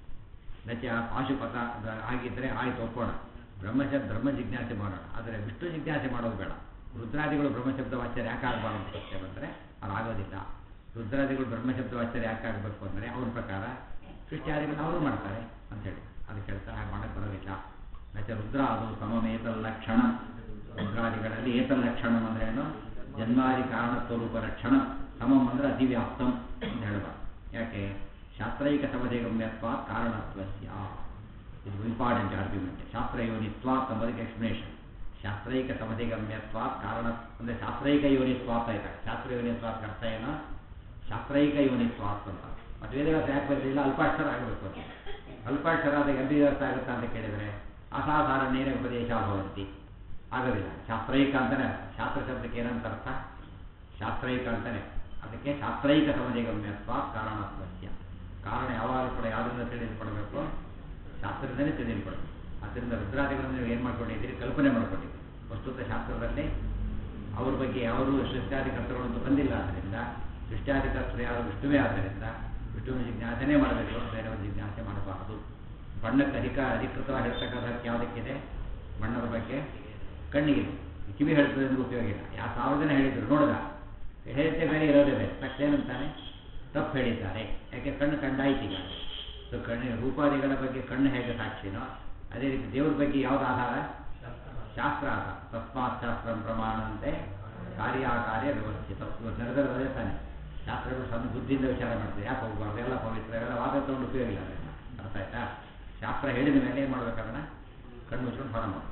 ನಚ ಪಾಶುಪತ ಅದ- ಆಗಿದ್ದರೆ ಆಯ್ತು ಒಪ್ಪೋಣ ಬ್ರಹ್ಮಶಬ್ದ ಬ್ರಹ್ಮ ಜಿಜ್ಞಾಸೆ ಮಾಡೋಣ ಆದರೆ ವಿಷ್ಣು ಜಿಜ್ಞಾಸೆ ಮಾಡೋದು ಬೇಡ ರುದ್ರಾದಿಗಳು ಬ್ರಹ್ಮಶಬ್ದ ವಾಚ್ಯರು ಯಾಕೆ ಆಗಬಾರ್ದು ಅಂತ ಪ್ರಶ್ನೆ ಬಂದರೆ ಅದು ಆಗೋದಿಲ್ಲ ರುದ್ರಾದಿಗಳು ಬ್ರಹ್ಮಶಬ್ದ ವಾಚ್ಯರು ಯಾಕೆ ಆಗಬೇಕು ಅಂದರೆ ಅವ್ರ ಪ್ರಕಾರ ಸೃಷ್ಟಿಯಾದಿಗಳು ಅವರು ಮಾಡ್ತಾರೆ ಅಂತೇಳಿ ಅದಕ್ಕೆ ಹೇಳ್ತಾರೆ ಹಾಗೆ ಮಾಡಕ್ಕೆ ಬರೋದಿಲ್ಲ ನಚ ರುದ್ರ ಅದು ಸಮಮೇತಲ್ ಲಕ್ಷಣ ರುದ್ರಾದಿಗಳಲ್ಲಿ ಏತಲ್ಲಕ್ಷಣ ಅಂದ್ರೆ ಏನು ಜನ್ಮಾದಿ ಕಾರಣ ಸ್ವರೂಪ ಲಕ್ಷಣ ಸಮಂ ಅಂದ್ರೆ ಅತಿವ್ಯಾಪ್ತಂ ಅಂತ ಹೇಳಬಾರ್ದು ಯಾಕೆ ಶಾಸ್ತ್ರೈಕ ಸಮಧಿಗಮ್ಯತ್ವ ಕಾರಣತ್ವಸ್ಯ ಇದು ಇಂಪಾರ್ಟೆಂಟ್ ಆರ್ಗ್ಯುಮೆಂಟ್ ಶಾಸ್ತ್ರ ಯೋನಿತ್ವ ಎಂಬುದಕ್ಕೆ ಎಕ್ಸ್ಪ್ಲನೇಷನ್ ಶಾಸ್ತ್ರೈಕ ಸಮಧಿಗಮ್ಯತ್ವ ಕಾರಣ ಅಂದರೆ ಶಾಸ್ತ್ರೈಕ ಯೋನಿತ್ವಾತ್ ಆಯ್ತಾ ಶಾಸ್ತ್ರ ಯೋನಿತ್ವಾತ್ ಅರ್ಥ ಏನು ಶಾಸ್ತ್ರೈಕ ಯೋನಿತ್ವಾತ್ ಅಂತ ಮತ್ತು ವೇದವ್ಯಾಸ ಯಾಕೆ ಬರಲಿಲ್ಲ ಅಲ್ಪಾಕ್ಷರ ಆಗಬೇಕು ಅಂತ ಅಲ್ಪಾಕ್ಷರ ಆದಾಗ ಎಲ್ಲಿ ಅರ್ಥ ಆಗುತ್ತಾ ಅಂತ ಕೇಳಿದರೆ ಅಸಾಧಾರಣೇನ ಉಪದೇಶ ಭವಂತಿ ಆಗೋದಿಲ್ಲ ಶಾಸ್ತ್ರೈಕ ಅಂತಾನೆ ಅರ್ಥ. ಶಾಸ್ತ್ರ ಶಬ್ದಕ್ಕೆ ಏನಂತ ಅರ್ಥ ಶಾಸ್ತ್ರೈಕ ಅಂತಾನೆ ಅದಕ್ಕೆ ಶಾಸ್ತ್ರೈಕ ಸಮಧಿಗಮ್ಯತ್ವ ಕಾರಣತ್ವಸ್ಯ ಕಾರಣ ಯಾವಾಗಲೂ ಕೂಡ ಯಾವುದರಿಂದ ತಿಳಿದುಕೊಡಬೇಕು ಶಾಸ್ತ್ರದಿಂದಲೇ ತಿಳಿದುಕೊಡಬೇಕು ಆದ್ದರಿಂದ ರುದ್ರಾದಿಗಳನ್ನು ನೀವು ಏನು ಮಾಡ್ಕೊಂಡಿದ್ದೀರಿ ಕಲ್ಪನೆ ಮಾಡ್ಕೊಂಡಿದ್ದೀರಿ ವಸ್ತುತ ಶಾಸ್ತ್ರದಲ್ಲಿ ಅವ್ರ ಬಗ್ಗೆ ಯಾರೂ ಸೃಷ್ಟ್ಯಾದಿ ಕರ್ತೃಗಳಂತೂ ಬಂದಿಲ್ಲ ಆದ್ದರಿಂದ ಸೃಷ್ಟ್ಯಾದಿ ಕರ್ತೃ ಯಾರು ವಿಷ್ಣುವೇ ಆದ್ದರಿಂದ ವಿಷ್ಣುವಿನ ಜಿಜ್ಞಾಸನೆ ಮಾಡಬೇಕು ಬೇರೆಯವ್ರ ಜಿಜ್ಞಾಸೆ ಮಾಡಬಾರದು ಬಣ್ಣಕ್ಕೆ ಅಧಿಕ ಅಧಿಕೃತವಾಗಿ ಹೇಳ್ತಕ್ಕಂಥದ್ದು ಯಾವುದಕ್ಕಿದೆ ಬಣ್ಣದ ಬಗ್ಗೆ ಕಣ್ಣಿಗೆ ಕಿವಿ ಹೇಳ್ತದೆ ಅಂದ್ರೆ ಉಪಯೋಗ ಇಲ್ಲ ಯಾವ ಸಾವಿರ ಜನ ಹೇಳಿದ್ರು ನೋಡಿದ ಹೇಳಿದ್ದೆ ಬೇರೆ ಇರೋದೇ ಬೇರೆ ತಕ್ಷಣ ಏನಂತಾನೆ ತಪ್ಪು ಹೇಳಿದ್ದಾರೆ ಯಾಕೆ ಕಣ್ಣು ಕಂಡಾಯ್ತು ಈಗ ಸೊ ಕಣ್ಣಿನ ರೂಪಾದಿಗಳ ಬಗ್ಗೆ ಕಣ್ಣು ಹೇಗೆ ಸಾಕ್ಷಿನೋ ಅದೇ ರೀತಿ ದೇವ್ರ ಬಗ್ಗೆ ಯಾವ್ದು ಆಧಾರ ಶಾಸ್ತ್ರ ಆಧಾರ ತಸ್ಮಾತ್ ಶಾಸ್ತ್ರ ಪ್ರಮಾಣಂತೆ ಕಾರ್ಯಾಕಾರ್ಯ ವ್ಯವಸ್ಥಿತ ಇವತ್ತು ನಡೆದಿರೋದೇ ತಾನೆ ಶಾಸ್ತ್ರಗಳು ಸಣ್ಣ ಬುದ್ಧಿಯಿಂದ ವಿಚಾರ ಮಾಡ್ತಾರೆ ಯಾಕೆ ಹೋಗ್ಬಾರ್ದು ಎಲ್ಲ ಪವಿತ್ರ ಎಲ್ಲ ವಾದ ತಗೊಂಡು ಉಪಯೋಗ ಇಲ್ಲ ಅದನ್ನ ಅರ್ಥ ಆಯ್ತಾ ಶಾಸ್ತ್ರ ಹೇಳಿದ ಮೇಲೆ ಏನು ಮಾಡ್ಬೇಕದನ್ನ ಕಣ್ಣು ಮುಚ್ಕೊಂಡು ಹೊರ ಮಾಡಿ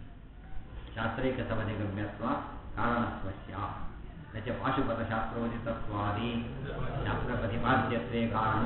ಶಾಸ್ತ್ರೈಕ ಸಮಧಿ ಗಮ್ಯತ್ವ ಕಾರಣತ್ವಸ್ಯ ನಚ ಪಾಶುಪತ ಶಾಸ್ತ್ರೋದಿತತ್ವಾದಿ ಶಾಸ್ತ್ರ ಪ್ರತಿಪಾದ್ಯತ್ವೇ ಕಾರಣ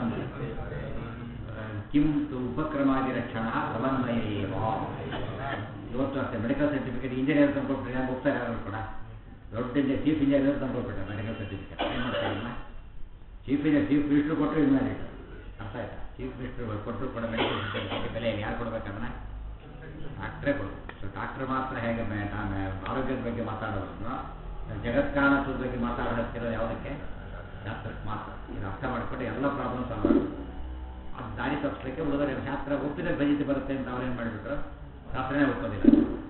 ಕಿಂ ತು ಉಪಕ್ರಮಾದಿರಕ್ಷಣ ಸಮನ್ವಯ ಏವ ಇವತ್ತು ಅಷ್ಟೇ ಮೆಡಿಕಲ್ ಸರ್ಟಿಫಿಕೇಟ್ ಇಂಜಿನಿಯರ್ ತಂದ್ಕೊಟ್ರೆ ಯಾರು ಹೋಗ್ತಾರೆ ಯಾರು ಕೂಡ ದೊಡ್ಡ ಇಂಜಿನಿಯರ್ ಚೀಫ್ ಇಂಜಿನಿಯರ್ ತಂದ್ಕೊಟ್ಬಿಟ್ರೆ ಮೆಡಿಕಲ್ ಸರ್ಟಿಫಿಕೇಟ್ ಏನು ಮಾಡ್ತಾರೆ ಇದನ್ನ ಚೀಫ್ ಇಂಜಿನಿಯರ್ ಚೀಫ್ ಮಿನಿಸ್ಟ್ರು ಕೊಟ್ಟರು ಇನ್ವ್ಯಾಲಿಡ್ ಅರ್ಥ ಆಯ್ತಾ ಚೀಫ್ ಮಿನಿಸ್ಟ್ರು ಕೊಟ್ಟರು ಕೂಡ ಮೆಡಿಕಲ್ ಸರ್ಟಿಫಿಕೇಟ್ ಬೆಲೆ ಯಾರು ಕೊಡ್ಬೇಕದನ್ನ ಡಾಕ್ಟ್ರೇ ಕೊಡಬೇಕು ಸೊ ಡಾಕ್ಟ್ರ್ ಮಾತ್ರ ಹೇಗೆ ಮೇ- ನಾನು ಆರೋಗ್ಯದ ಬಗ್ಗೆ ಮಾತಾಡೋದನ್ನು ಜಗತ್ಕಾರಣತ್ವದ ಬಗ್ಗೆ ಮಾತಾಡೋ ಹತ್ತಿರೋದು ಯಾವುದಕ್ಕೆ ಶಾಸ್ತ್ರಕ್ಕೆ ಮಾತ್ರ ಇದು ಅರ್ಥ ಮಾಡಿಕೊಂಡು ಎಲ್ಲ ಪ್ರಾಬ್ಲಮ್ ಸಾಲ್ವ್ ಆಗುತ್ತೆ ಅದು ದಾರಿ ತಪ್ಪಿಸ್ಲಿಕ್ಕೆ ಹುಡುಗರು ಶಾಸ್ತ್ರ ಒಪ್ಪಿದ ಭಜಿತ ಬರುತ್ತೆ ಅಂತ ಅವ್ರೇನು ಮಾಡಿಬಿಟ್ರು ಶಾಸ್ತ್ರನೇ ಒಪ್ಪೋದಿಲ್ಲ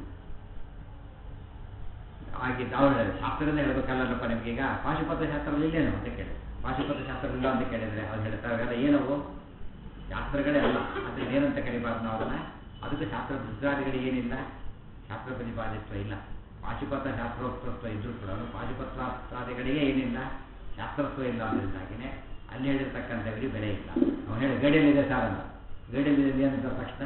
ಆಗಿದ್ದು ಅವ್ರು ಹೇಳಿದ್ರು, ಶಾಸ್ತ್ರದಿಂದ ಹೇಳ್ಬೇಕಲ್ಲಪ್ಪ ನಿಮ್ಗೆ ಈಗ ಪಾಶುಪತ್ರ ಶಾಸ್ತ್ರದಲ್ಲಿ ಇಲ್ಲೇನು ಅಂತ ಕೇಳಿ ಪಾಶುಪತ್ರ ಶಾಸ್ತ್ರ ಇಲ್ಲ ಅಂತ ಕೇಳಿದ್ರೆ ಅವ್ರು ಹೇಳ್ತಾರೆ ಅವೆಲ್ಲ ಏನವು ಶಾಸ್ತ್ರಗಳೇ ಅಲ್ಲ ಅದ್ರ ಏನಂತ ಕರಿಬಾರ್ದು ನಾವು ಅದನ್ನ ಅದಕ್ಕೆ ಶಾಸ್ತ್ರ ರುದ್ರಾದಿಗಳಿಗೆ ಏನಿಲ್ಲ ಶಾಸ್ತ್ರ ಪ್ರತಿಪಾದಿತ್ವ ಇಲ್ಲ ಪಾಶುಪತ್ರ ಶಾಸ್ತ್ರೋಕ್ತತ್ವ ಇದ್ರೂ ಕೂಡ ಪಾಶುಪತ್ರಾದಿಗಳಿಗೆ ಏನಿಲ್ಲ ಶಾಸ್ತ್ರತ್ವ ಇಲ್ಲ ಅದರಿಂದಾಗಿನೇ ಅಲ್ಲಿ ಹೇಳಿರ್ತಕ್ಕಂಥವ್ರಿಗೆ ಬೆಲೆ ಇಲ್ಲ ಅವ್ನು ಹೇಳಿ ಗಡಿಯಲ್ಲಿದೆ ಸಾರ್ ಅಂತ ಗಡಿಯಲ್ಲಿದೆ ಏನಂತ ತಕ್ಷಣ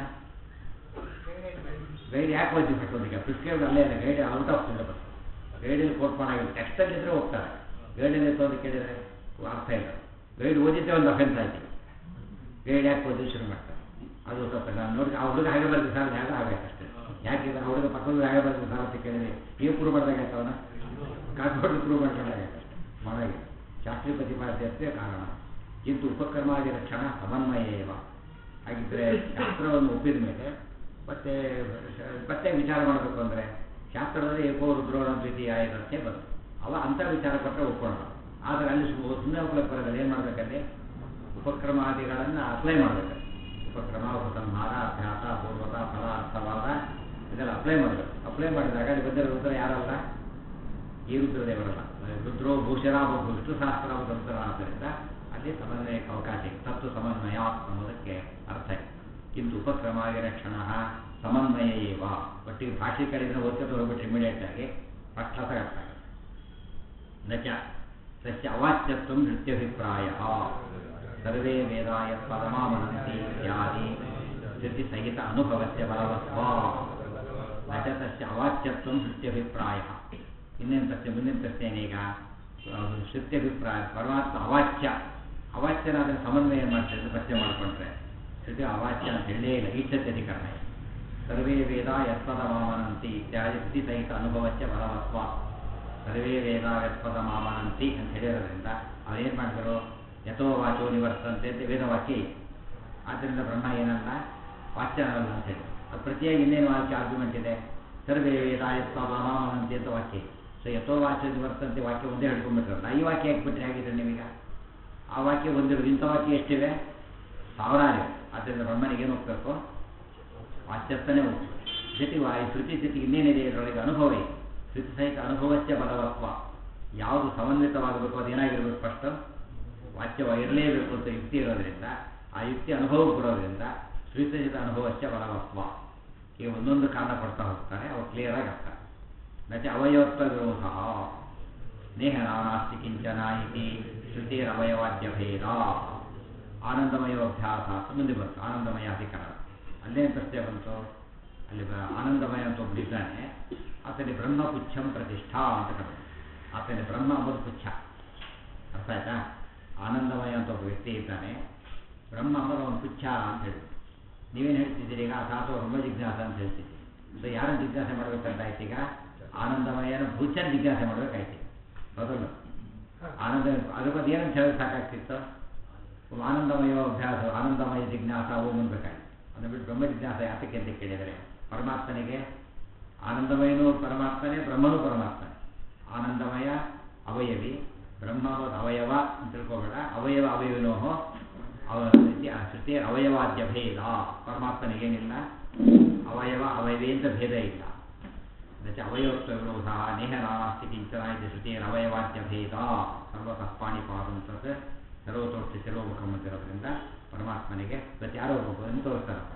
ಗೈಡ್ ಯಾಕೆ ಓದ್ತೀವಿ ಕಟ್ಟೋದಕ್ಕೆ ಪ್ರಿಸ್ಕ್ರೈಬ್ಡ್ ಅಲ್ಲೇ ಇಲ್ಲ ಗೈಡ್ ಔಟ್ ಆಫ್ ಸಿಲೆಬಸ್ ಗೈಡಲ್ಲಿ ಕೋಟ್ ಮಾಡಾಗಿಲ್ಲ ಟೆಕ್ಸ್ಟಲ್ಲಿದ್ದರೆ ಹೋಗ್ತಾರೆ ಗೈಡಲ್ಲಿ ಅಂತ ಕೇಳಿದರೆ ಅರ್ಥ ಇಲ್ಲ ಗೈಡ್ ಓದಿದ್ದೆ ಒಂದು ಅಫೆನ್ಸ್ ಆಯ್ತು ಗೈಡ್ ಯಾಕೆ ಓದಿ ಶುರು ಮಾಡ್ತಾರೆ ಅದು ಸ್ವಲ್ಪ ನಾನು ನೋಡಿ ಆ ಹುಡುಗ ಹಾಗೆ ಬರ್ತೀವಿ ಸರ್ ಯಾಕೆ ಆಗಬೇಕಷ್ಟೇ ಯಾಕೆ ಆ ಹುಡುಗ ಪಕ್ಕದ ಹಾಗೆ ಬರ್ತೀವಿ ಸರ್ ಅಂತ ಕೇಳಿದ್ರೆ ನೀವು ಪ್ರೂವ್ ಮಾಡ್ದಾಗೈತೆ ಅವನ ಕಾಸ್ಕೊಂಡು ಪ್ರೂವ್ ಮಾಡ್ಕೊಂಡಾಗೈತೆ ಮಾಡಾಗಿದೆ ಶಾಸ್ತ್ರೀಯ ಪ್ರತಿಪಾದ್ಯತೆ ಕಾರಣ ಕಿಂತು ಉಪಕ್ರಮಾದಿ ರಕ್ಷಣ ಸಮನ್ವಯ ಏವ ಹಾಗಿದ್ರೆ ಶಾಸ್ತ್ರವನ್ನು ಒಪ್ಪಿದ ಮೇಲೆ ಮತ್ತೆ ಮತ್ತೆ ವಿಚಾರ ಮಾಡಬೇಕು ಅಂದರೆ ಶಾಸ್ತ್ರದಲ್ಲಿ ಏಕೋ ರುದ್ರೋಣ ದ್ವಿತೀಯ ಇರುತ್ತೆ ಬರುತ್ತೆ ಅವ ಅಂಥ ವಿಚಾರ ಕೊಟ್ಟರೆ ಒಪ್ಕೊಳ್ಳೋಣ ಆದರೆ ಅಲ್ಲಿ ಸುಮ್ಮನೆ ಒಪ್ಲಕ್ಕೆ ಬರೋದಿಲ್ಲ ಏನು ಮಾಡಬೇಕಲ್ಲಿ ಉಪಕ್ರಮಾದಿಗಳನ್ನು ಅಪ್ಲೈ ಮಾಡಬೇಕು ಉಪಕ್ರಮ ಉಪಸಂಹಾರ ಅಭ್ಯಾಸ ಪೂರ್ವತ ಫಲ ಅರ್ಥವಾದ ಇದೆಲ್ಲ ಅಪ್ಲೈ ಮಾಡಬೇಕು ಅಪ್ಲೈ ಮಾಡಿದಾಗ ಅಲ್ಲಿ ಬಂದಿರೋ ರುದ್ರ ಯಾರಲ್ಲ ಈ ರುದ್ರದೇವರಲ್ಲ ರುದ್ರೋ ಭೂಷಣ ವಿಷ್ಣು ಸಹಸ್ರ ರುದ್ರ ಆದ್ದರಿಂದ ಅಲ್ಲಿ ಸಮನ್ವಯಕ್ಕೆ ಅವಕಾಶ ಇದೆ ತತ್ವ ಸಮನ್ವಯ ಅನ್ನೋದಕ್ಕೆ ಅರ್ಥ ಇದೆ ಕಿಂತು ಉಪಕ್ರಮಾದಿರಕ್ಷಣ ಸಮನ್ವಯ ಏವ ಒಟ್ಟಿಗೆ ಭಾಷಿಕರಿಂದ ಓದ್ಕೊಂಡು ಹೋಗ್ಬಿಟ್ರೆ ಇಮಿಡಿಯೇಟ್ ಆಗಿ ಫಸ್ಟ್ ಕ್ಲಾಸ್ ಅರ್ಥ ಆಗುತ್ತೆ ನ ಚ ತಸ್ಯ ಅವಾಚ್ಯತ್ವಂ ನೃತ್ಯಭಿಪ್ರಾಯ ಸರ್ವೇ ವೇದಾಯ ಪರಮಾಮನಂತಿ ಇತ್ಯಾದಿ ಶ್ರುತಿ ಸಹಿತ ಅನುಭವಸ್ಯ ಬಲವತ್ವ ನ ಚ ತಸ್ಯ ಅವಾಚ್ಯತ್ವಂ ನೃತ್ಯಭಿಪ್ರಾಯ ಇನ್ನೇನು ಪ್ರಶ್ನೆ ಮುಂದಿನ ಪ್ರಶ್ನೆ ಏನೀಗ ಅದು ಶ್ರುತ್ಯಭಿಪ್ರಾಯ ಪರಮಾತ್ಮ ಅವಾಚ್ಯ ಅವಾಚ್ಯನಾದ್ರೆ ಸಮನ್ವಯ ಮಾಡ್ತಾರೆ ಅಂತ ಪ್ರಶ್ನೆ ಮಾಡಿಕೊಂಡ್ರೆ ಶ್ರುತಿ ಅವಾಚ್ಯ ಅಂತ ಹೇಳೇ ಇಲ್ಲ ಈಕ್ಷತ್ಯಧಿಕರಣ ಇದೆ. ಸರ್ವೇ ವೇದ ಯತ್ಪದ ಮಾಮನಂತಿ ಇತ್ಯಾದಿ ಶ್ರುತಿ ಸಹಿತ ಅನುಭವಸ್ಯ ಬಲವತ್ವ ಸರ್ವೇ ವೇದ ಯತ್ಪದ ಮಾಮನಂತಿ ಅಂತ ಹೇಳಿರೋದ್ರಿಂದ ಅವೇನು ಮಾಡಿದ್ರು ಯಥೋ ವಾಚೋ ನಿವರ್ತಂತೆ ಅಂತ ವೇದವಾಕ್ಯ ಇದೆ ಆದ್ದರಿಂದ ಬ್ರಹ್ಮ ಏನಲ್ಲ ವಾಚ್ಯ ಅನ್ನಲ್ಲ ಅಂತ ಹೇಳಿ ಅದು ಪ್ರತಿಯಾಗಿ ಇನ್ನೇನು ವಾಕ್ಯ ಆರ್ಗ್ಯುಮೆಂಟ್ ಇದೆ ಸರ್ವೇ ವೇದ ಯತ್ಪದ ಮಾಮನಂತಿ ಅಂತ ವಾಕ್ಯ ಇದೆ ಸೊ ಯಥೋ ವಾಚ್ಯ ನಿವರ್ತಂತೆ ವಾಕ್ಯ ಒಂದೇ ಹಿಡ್ಕೊಂಡ್ಬಿಟ್ರಲ್ಲ ಈ ವಾಕ್ಯ ಹಾಕ್ಬಿಟ್ರೆ ಹೇಗಿದ್ರೆ ನೀವೀಗ ಆ ವಾಕ್ಯ ಒಂದಿರೋದು ಇಂಥ ವಾಕ್ಯ ಎಷ್ಟಿವೆ ಸಾವಿರಾರು ಇವೆ. ಆದ್ದರಿಂದ ಬ್ರಹ್ಮನಿಗೆ ಏನು ಹೋಗ್ಬೇಕು ವಾಚ್ಯಸ್ಥನೇ ಹೋಗ್ಬೇಕು ಜೊತೆಗೆ ಆ ಶ್ರುತಿ ಜೊತೆಗೆ ಇನ್ನೇನಿದೆ ಇದರೊಳಗೆ ಅನುಭವ ಇದೆ ಶ್ರುತಿ ಸಹಿತ ಅನುಭವಸ್ಯ ಬಲವತ್ವ ಯಾವುದು ಸಮನ್ವಿತವಾಗಬೇಕು ಅದು ಏನಾಗಿರ್ಬೇಕು ಫಸ್ಟ್ ವಾಚ್ಯವಾಗಿರಲೇಬೇಕು ಅಂತ ಯುಕ್ತಿ ಇರೋದ್ರಿಂದ ಆ ಯುಕ್ತಿ ಅನುಭವಕ್ಕೆ ಬರೋದ್ರಿಂದ ಶ್ರುತಿ ಸಹಿತ ಅನುಭವಸ್ಯ ಬಲವತ್ವ ಈಗ ಒಂದೊಂದು ಕಾರಣ ಕೊಡ್ತಾ ಹೋಗ್ತಾರೆ ಅವು ಕ್ಲಿಯರ್ ಆಗಿ ಆಗ್ತಾರೆ ನಚ ಅವಯವತ್ವ ವಿರೋಧ ನೇಹ ನಾನಾಸ್ತಿ ಕಿಂಚನ ಇತಿ ಶ್ರುತಿರವಯವಾದ್ಯ ಭೇದ ಆನಂದಮಯೋಭ್ಯಾಸ ಅಂತ ಮುಂದೆ ಬಂತು ಆನಂದಮಯ ಅಧಿಕರಣ ಅಲ್ಲೇನು ಪ್ರಶ್ನೆ ಬಂತು ಅಲ್ಲಿ ಬ- ಆನಂದಮಯ ಅಂತ ಒಬ್ಬನಿದ್ದಾನೆ ಆತನಿಗೆ ಬ್ರಹ್ಮ ಪುಚ್ಛಂ ಪ್ರತಿಷ್ಠಾ ಅಂತ ಕರೆದು ಆತನಿಗೆ ಬ್ರಹ್ಮ ಅಂಬುದು ಪುಚ್ಛ ಅರ್ಥ ಆಯ್ತಾ ಆನಂದಮಯ ಅಂತ ಒಬ್ಬ ವ್ಯಕ್ತಿ ಇದ್ದಾನೆ ಬ್ರಹ್ಮ ಅಂಬುದು ಅವನು ಪುಚ್ಛ ಅಂತ ಹೇಳಿ ನೀವೇನು ಹೇಳ್ತಿದ್ದೀರಿ ಈಗ ಅಥಾತ ಬ್ರಹ್ಮ ಜಿಜ್ಞಾಸ ಅಂತ ಹೇಳ್ತಿದ್ದೀರಿ ಸೊ ಯಾರನ್ನು ಜಿಜ್ಞಾಸೆ ಮಾಡ್ಬೇಕಂತಾಯ್ತು ಈಗ ಆನಂದಮಯನ ಭೂಚನ್ ಜಿಜ್ಞಾಸೆ ಮಾಡ್ಬೇಕಾಯ್ತು ಹೌದಲ್ಲ ಆನಂದ ಅದ್ರ ಬಗ್ಗೆ ಏನಂತ ಹೇಳೋದು ಸಾಕಾಗ್ತಿತ್ತು ಆನಂದಮಯ ಅಭ್ಯಾಸ ಆನಂದಮಯ ಜಿಜ್ಞಾಸ ಓಂ ಅನ್ಬೇಕಾಗಿತ್ತು ಅದನ್ನು ಬಿಟ್ಟು ಬ್ರಹ್ಮ ಜಿಜ್ಞಾಸ ಯಾತಕ್ಕೆ ಅಂತ ಕೇಳಿದರೆ ಪರಮಾತ್ಮನಿಗೆ ಆನಂದಮಯನೂ ಪರಮಾತ್ಮನೇ ಬ್ರಹ್ಮನೂ ಪರಮಾತ್ಮನೇ ಆನಂದಮಯ ಅವಯವಿ ಬ್ರಹ್ಮ ಅನ್ನೋದು ಅವಯವ ಅಂತ ತಿಳ್ಕೊಬೇಡ ಅವಯವ ಅವಯವಿನೋ ಅವ ರೀತಿ ಆ ಶ್ರುತಿಯ ಅವಯವಾದ್ಯ ಭೇದ ಪರಮಾತ್ಮನಿಗೇನಿಲ್ಲ ಅವಯವ ಅವಯವೇ ಅಂತ ಭೇದ ಇಲ್ಲ ದಶ ಅವಯವತ್ವ ವಿರೋಧ ನೇಹ ನಾನಾಸ್ತಿ ಕಿಂಚನ ಇದು ಶ್ರುತಿಯ ಅವಯವಾದ್ಯ ಭೇದ ಸರ್ವತಃ ಪಾಣಿಪಾದಂ ತತ್ ಸರ್ವತೋಷ್ಟಿ ಸರ್ವಮುಖಂ ಅಂತಿರೋದ್ರಿಂದ ಪರಮಾತ್ಮನಿಗೆ ಇವತ್ತು ಯಾರೋ ಒಬ್ಬ ತೋರಿಸ್ತಾರಪ್ಪ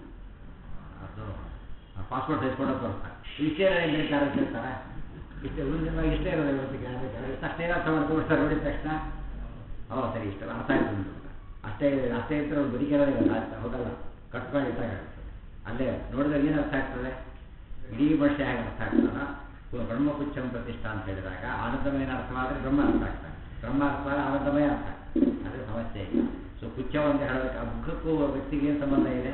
ಅದು ಪಾಸ್ಪೋರ್ಟ್ ಸೈಜ್ ಫೋಟೋ ತೋರಿಸ್ತಾರೆ ಇಷ್ಟೇ ಏನು ಯಾರು ಕೇಳ್ತಾರೆ ಇಷ್ಟೇ ಉಳಿದ ಇಷ್ಟೇ ಇರೋದು ಇವತ್ತಿಗೆ ಅಷ್ಟೇ ಅರ್ಥ ಮಾಡಿ ತೋರಿಸ್ತಾರೆ ನೋಡಿದ ತಕ್ಷಣ ಓ ಸರಿ ಇಷ್ಟೆಲ್ಲ ಅರ್ಥ ಆಯ್ತು ಅಂದ್ಬಿಡ್ತಾರೆ. ಅಷ್ಟೇ ಅಷ್ಟೇ ಇದ್ರೆ ಅವ್ರು ಬದುಕಿರೋದೇ ಇಲ್ಲ ಆಯ್ತು ಹೌದಲ್ಲ ಕಟ್ ಮಾಡಿ ಇಟ್ಟಾಗ ಅಲ್ಲೇ ನೋಡಿದಾಗ ಏನು ಅರ್ಥ ಆಗ್ತದೆ ಇಡೀ ಭಾಷೆ ಹೇಗೆ ಅರ್ಥ ಆಗ್ತದ ಬ್ರಹ್ಮಪುಚ್ಛಂ ಪ್ರತಿಷ್ಠಾ ಅಂತ ಹೇಳಿದಾಗ ಆನಂದಮಯನ ಅರ್ಥವಾದರೆ ಬ್ರಹ್ಮ ಅರ್ಥ ಆಗ್ತದೆ ಬ್ರಹ್ಮ ಅರ್ಥವಾದರೆ ಆನಂದಮಯ ಅರ್ಥ ಆಗ್ತದೆ ಅದೇ ಸಮಸ್ಯೆ ಇಲ್ಲ ಸೊ ಪುಚ್ಛ ಅಂತ ಹೇಳಬೇಕು ಆ ಮುಖಕ್ಕೂ ವ್ಯಕ್ತಿಗೆ ಏನು ಸಂಬಂಧ ಇದೆ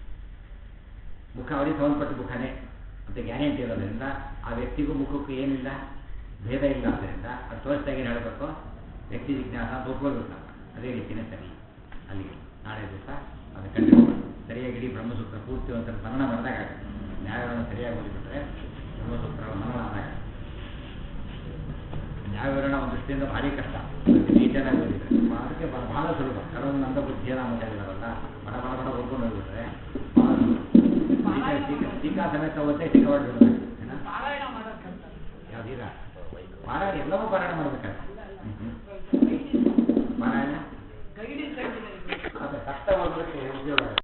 ಮುಖ ಅವರಿಗೆ ಸಂಬಂಧಪಟ್ಟ ಮುಖನೇ ಅಂತ ಗ್ಯಾರಂಟಿ ಇರೋದ್ರಿಂದ ಆ ವ್ಯಕ್ತಿಗೂ ಮುಖಕ್ಕೂ ಏನಿಲ್ಲ ಭೇದ ಇಲ್ಲ ಆದ್ದರಿಂದ ಅದು ತೋರಿಸಿದಾಗ ಏನು ಹೇಳಬೇಕು ವ್ಯಕ್ತಿ ಜಿಜ್ಞಾಸ ಅಂತ ಒಪ್ಕೊಳ್ಬೇಕು ಅದೇ ರೀತಿಯೇ ಸರಿ ಅಲ್ಲಿಗೆ ನಾಳೆ ದಿವಸ ಅದು ಕಂಟಿನ್ಯೂ ಮಾಡಿ ಸರಿಯಾಗಿ ಇಡೀ ಬ್ರಹ್ಮಸೂತ್ರ ಪೂರ್ತಿ ಅಂತ ಮರಣ ಮಾಡಿದಾಗ ಆಗುತ್ತೆ ನ್ಯಾಯವನ್ನು ಸರಿಯಾಗಿ ಓದಿಬಿಟ್ರೆ ಬ್ರಹ್ಮಸೂತ್ರ ಮರಣ ಆದಾಗ ನ್ಯಾಯವಿವರಣ ಒಂದು ದೃಷ್ಟಿಯಿಂದ ಭಾರಿ ಕಷ್ಟ ನೀಟಾಗಿ ಓದಿದ್ರೆ ಅದಕ್ಕೆ ಬ- ಬಹಳ ಸುಲಭ ಕರೋನ ನಂದ ಬುದ್ಧಿಯ ನಾಮ ಹೇಳಿದಾರಲ್ಲ ಬಡ ಬಡ ಬಡ ಓದ್ಕೊಂಡು ಹೋಗ್ಬಿಟ್ರೆ ಬಹಳ ಸುಲಭ ಟೀಕಾ ಟೀಕಾ ಟೀಕಾ ಸಮೇತ ಓದ್ತೆ ಟೀಕಾ ಮಾಡಿಬಿಡೋದು ಏನ ಪಾರಾಯಣ ಮಾಡೋಕ್ಕಂತ ಯಾವ್ದೀಗ ಪಾರಾಯಣ ಎಲ್ಲವೂ ಪಾರಾಯಣ ಮಾಡ್ಬೇಕಾದ್ರೆ ಪಾರಾಯಣ ಗೈಡಿನ ಕೈದಿದೆ ಅದೇ ಕಷ್ಟ ಓದಲಿಕ್ಕೆ ಉದ್ಯೋಗ